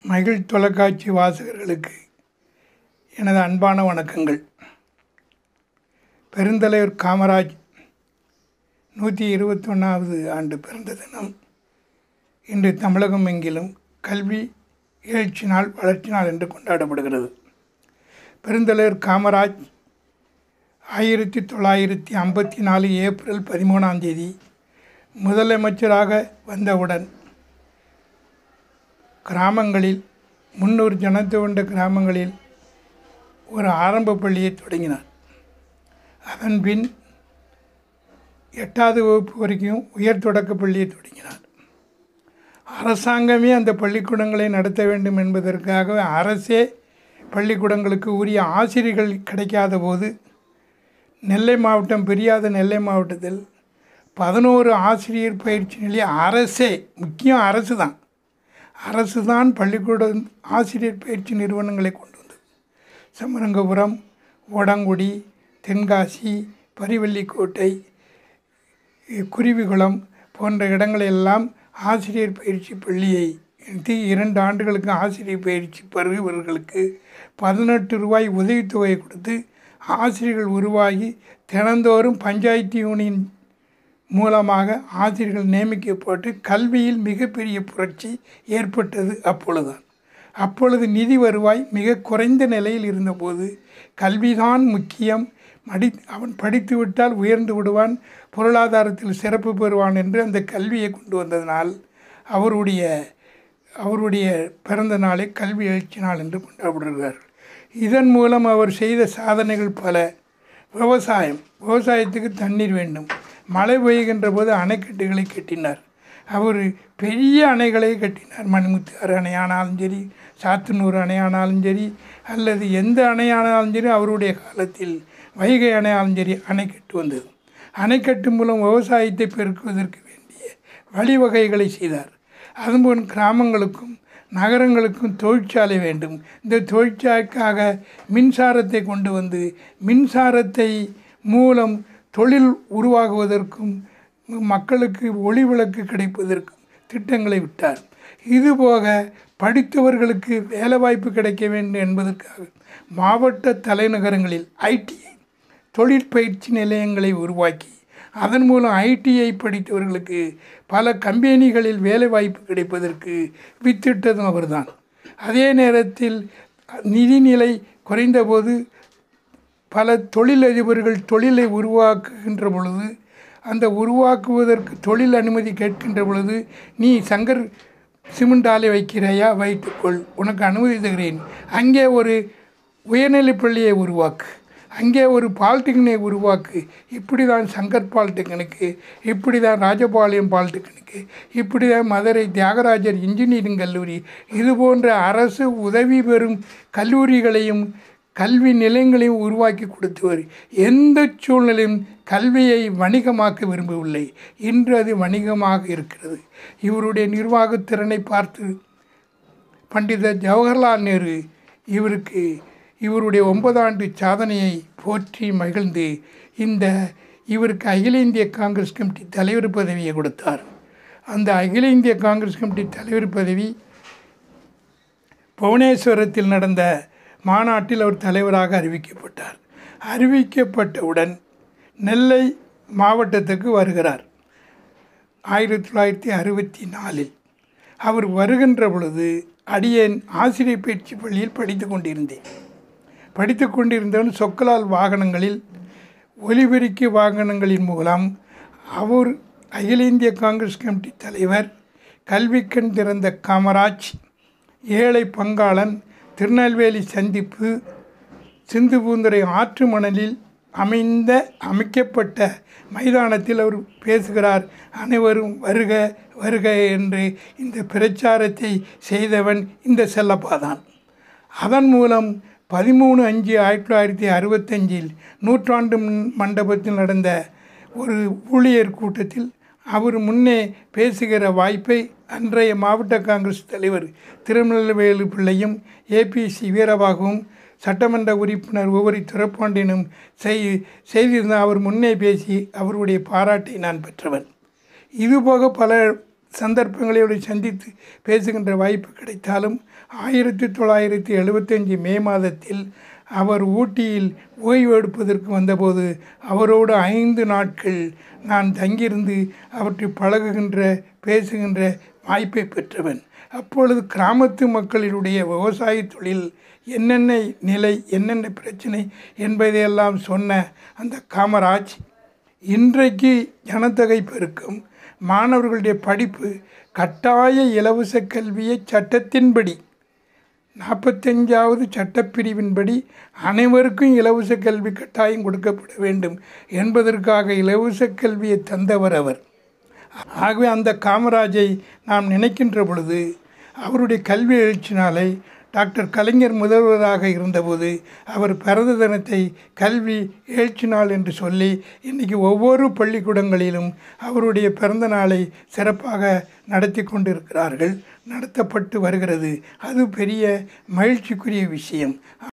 மகிழ் தொலைக்காட்சி வாசகர்களுக்கு எனது அன்பான வணக்கங்கள் பெருந்தலைவர் காமராஜ் நூற்றி இருபத்தொன்னாவது ஆண்டு பிறந்த தினம் இன்று தமிழகம் எங்கிலும் கல்வி எழுச்சி நாள் வளர்ச்சி நாள் என்று கொண்டாடப்படுகிறது பெருந்தலைவர் காமராஜ் ஆயிரத்தி தொள்ளாயிரத்தி ஐம்பத்தி நாலு ஏப்ரல் பதிமூணாம் தேதி முதலமைச்சராக வந்தவுடன் கிராமங்களில் முன்னூறு ஜனத்தை கொண்ட கிராமங்களில் ஒரு ஆரம்ப பள்ளியை தொடங்கினார் அதன் பின் எட்டாவது வகுப்பு வரைக்கும் உயர் தொடக்க பள்ளியை தொடங்கினார் அரசாங்கமே அந்த பள்ளிக்கூடங்களை நடத்த வேண்டும் என்பதற்காக அரசே பள்ளிக்கூடங்களுக்கு உரிய ஆசிரியர்கள் கிடைக்காத போது நெல்லை மாவட்டம் பெரியாத நெல்லை மாவட்டத்தில் பதினோரு ஆசிரியர் பயிற்சி நிலைய அரசே முக்கியம் அரசு தான் அரசு தான் பள்ளிக்கூட ஆசிரியர் பயிற்சி நிறுவனங்களை கொண்டு வந்தது சமரங்கபுரம் ஓடாங்குடி தென்காசி பரிவள்ளிக்கோட்டை குருவிகுளம் போன்ற இடங்களெல்லாம் ஆசிரியர் பயிற்சி பள்ளியை எடுத்து இரண்டு ஆண்டுகளுக்கு ஆசிரியர் பயிற்சி பெறுபவர்களுக்கு பதினெட்டு ரூபாய் உதவித்தொகை கொடுத்து ஆசிரியர்கள் உருவாகி தினந்தோறும் பஞ்சாயத்து யூனியன் மூலமாக ஆசிரியர்கள் நியமிக்கப்பட்டு கல்வியில் மிகப்பெரிய புரட்சி ஏற்பட்டது அப்பொழுதுதான் அப்பொழுது நிதி வருவாய் மிக குறைந்த நிலையில் இருந்தபோது கல்விதான் முக்கியம் மடி அவன் படித்து விட்டால் உயர்ந்து விடுவான் பொருளாதாரத்தில் சிறப்பு பெறுவான் என்று அந்த கல்வியை கொண்டு வந்ததனால் அவருடைய அவருடைய பிறந்த நாளை கல்வி எழுச்சி நாள் என்று கொண்டாடுகிறார்கள் இதன் மூலம் அவர் செய்த சாதனைகள் பல விவசாயம் விவசாயத்துக்கு தண்ணீர் வேண்டும் மழை பெய்கின்ற போது அணைக்கட்டுகளை கட்டினார் அவர் பெரிய அணைகளை கட்டினார் மணிமுத்தாறு அணையானாலும் சரி சாத்தனூர் அணையானாலும் சரி அல்லது எந்த அணையானாலும் சரி அவருடைய காலத்தில் வைகை அணையாலும் சரி அணைக்கட்டு வந்தது அணைக்கட்டு மூலம் விவசாயத்தை பெருக்குவதற்கு வேண்டிய வழிவகைகளை செய்தார் அதுபோல் கிராமங்களுக்கும் நகரங்களுக்கும் தொழிற்சாலை வேண்டும் இந்த தொழிற்சாலைக்காக மின்சாரத்தை கொண்டு வந்து மின்சாரத்தை மூலம் தொழில் உருவாகுவதற்கும் மக்களுக்கு ஒளி விளக்கு கிடைப்பதற்கும் திட்டங்களை விட்டார் இதுபோக படித்தவர்களுக்கு வேலைவாய்ப்பு கிடைக்க வேண்டும் என்பதற்காக மாவட்ட தலைநகரங்களில் ஐடிஐ தொழிற்பயிற்சி நிலையங்களை உருவாக்கி அதன் மூலம் ஐடிஐ படித்தவர்களுக்கு பல கம்பெனிகளில் வேலைவாய்ப்பு கிடைப்பதற்கு வித்திட்டதும் அவர்தான் அதே நேரத்தில் நிதிநிலை குறைந்தபோது பல தொழிலதிபர்கள் தொழிலை உருவாக்குகின்ற பொழுது அந்த உருவாக்குவதற்கு தொழில் அனுமதி கேட்கின்ற பொழுது நீ சங்கர் சிமெண்ட் ஆலை வைக்கிறாயா வைத்துக்கொள் உனக்கு அனுமதி தருகிறேன் அங்கே ஒரு உயர்நிலைப் பள்ளியை உருவாக்கு அங்கே ஒரு பால்டெக்னினை உருவாக்கு இப்படி தான் சங்கர் பால்டெக்னிக்கு இப்படி தான் ராஜபாளையம் பால்டெக்னிக்கு இப்படி தான் மதுரை தியாகராஜர் இன்ஜினியரிங் கல்லூரி இது போன்ற அரசு உதவி பெறும் கல்லூரிகளையும் கல்வி நிலையங்களையும் உருவாக்கி கொடுத்தவர் எந்த சூழ்நிலையும் கல்வியை வணிகமாக்க விரும்பவில்லை இன்று அது வணிகமாக இருக்கிறது இவருடைய நிர்வாகத்திறனை பார்த்து பண்டித ஜவஹர்லால் நேரு இவருக்கு இவருடைய ஒன்பதாண்டு சாதனையை போற்றி மகிழ்ந்து இந்த இவருக்கு அகில இந்திய காங்கிரஸ் கமிட்டி தலைவர் பதவியை கொடுத்தார் அந்த அகில இந்திய காங்கிரஸ் கமிட்டி தலைவர் பதவி புவனேஸ்வரத்தில் நடந்த மாநாட்டில் அவர் தலைவராக அறிவிக்கப்பட்டார் அறிவிக்கப்பட்டவுடன் நெல்லை மாவட்டத்துக்கு வருகிறார் ஆயிரத்தி தொள்ளாயிரத்தி அறுபத்தி நாலில் அவர் வருகின்ற பொழுது அடியேன் ஆசிரியர் பயிற்சி பள்ளியில் படித்து கொண்டிருந்தேன் படித்து கொண்டிருந்தவன் சொக்கலால் வாகனங்களில் ஒலிபெருக்கி வாகனங்களின் மூலம் அவர் அகில இந்திய காங்கிரஸ் கமிட்டி தலைவர் கல்விக்கண் திறந்த காமராஜ் ஏழை பங்காளன் திருநெல்வேலி சந்திப்பு சிந்து பூந்துரை ஆற்று மணலில் அமைந்த அமைக்கப்பட்ட மைதானத்தில் அவர் பேசுகிறார் அனைவரும் வருக வருக என்று இந்த பிரச்சாரத்தை செய்தவன் இந்த செல்லப்பாதான் அதன் மூலம் பதிமூணு அஞ்சு ஆயிரத்தி தொள்ளாயிரத்தி அறுபத்தஞ்சில் நூற்றாண்டு மண்டபத்தில் நடந்த ஒரு ஊழியர் கூட்டத்தில் அவர் முன்னே பேசுகிற வாய்ப்பை அன்றைய மாவட்ட காங்கிரஸ் தலைவர் திருநெல்வேலு பிள்ளையும் ஏபிசி வீரபாகவும் சட்டமன்ற உறுப்பினர் ஒவ்வொரு துறப்பாண்டினும் செய் செய்திருந்த அவர் முன்னே பேசி அவருடைய பாராட்டை நான் பெற்றவன் இதுபோக பல சந்தர்ப்பங்களை அவரை சந்தித்து பேசுகின்ற வாய்ப்பு கிடைத்தாலும் ஆயிரத்தி தொள்ளாயிரத்தி எழுபத்தஞ்சி மே மாதத்தில் அவர் ஊட்டியில் ஓய்வு எடுப்பதற்கு வந்தபோது அவரோடு ஐந்து நாட்கள் நான் தங்கியிருந்து அவற்றை பழகுகின்ற பேசுகின்ற வாய்ப்பை பெற்றவன் அப்பொழுது கிராமத்து மக்களினுடைய விவசாய தொழில் என்னென்ன நிலை என்னென்ன பிரச்சனை என்பதையெல்லாம் சொன்ன அந்த காமராஜ் இன்றைக்கு ஜனத்தொகை பெருக்கம் மாணவர்களுடைய படிப்பு கட்டாய இலவச கல்வியை சட்டத்தின்படி நாற்பத்தஞ்சாவது சட்டப்பிரிவின்படி அனைவருக்கும் இலவச கல்வி கட்டாயம் கொடுக்கப்பட வேண்டும் என்பதற்காக இலவச கல்வியை தந்தவர் அவர் ஆகவே அந்த காமராஜை நாம் நினைக்கின்ற பொழுது அவருடைய கல்வி எழுச்சினாலே டாக்டர் கலைஞர் முதல்வராக இருந்தபோது அவர் பிறந்த தினத்தை கல்வி எழுச்சி நாள் என்று சொல்லி இன்றைக்கி ஒவ்வொரு பள்ளிக்கூடங்களிலும் அவருடைய பிறந்த நாளை சிறப்பாக நடத்தி கொண்டிருக்கிறார்கள் நடத்தப்பட்டு வருகிறது அது பெரிய மகிழ்ச்சிக்குரிய விஷயம்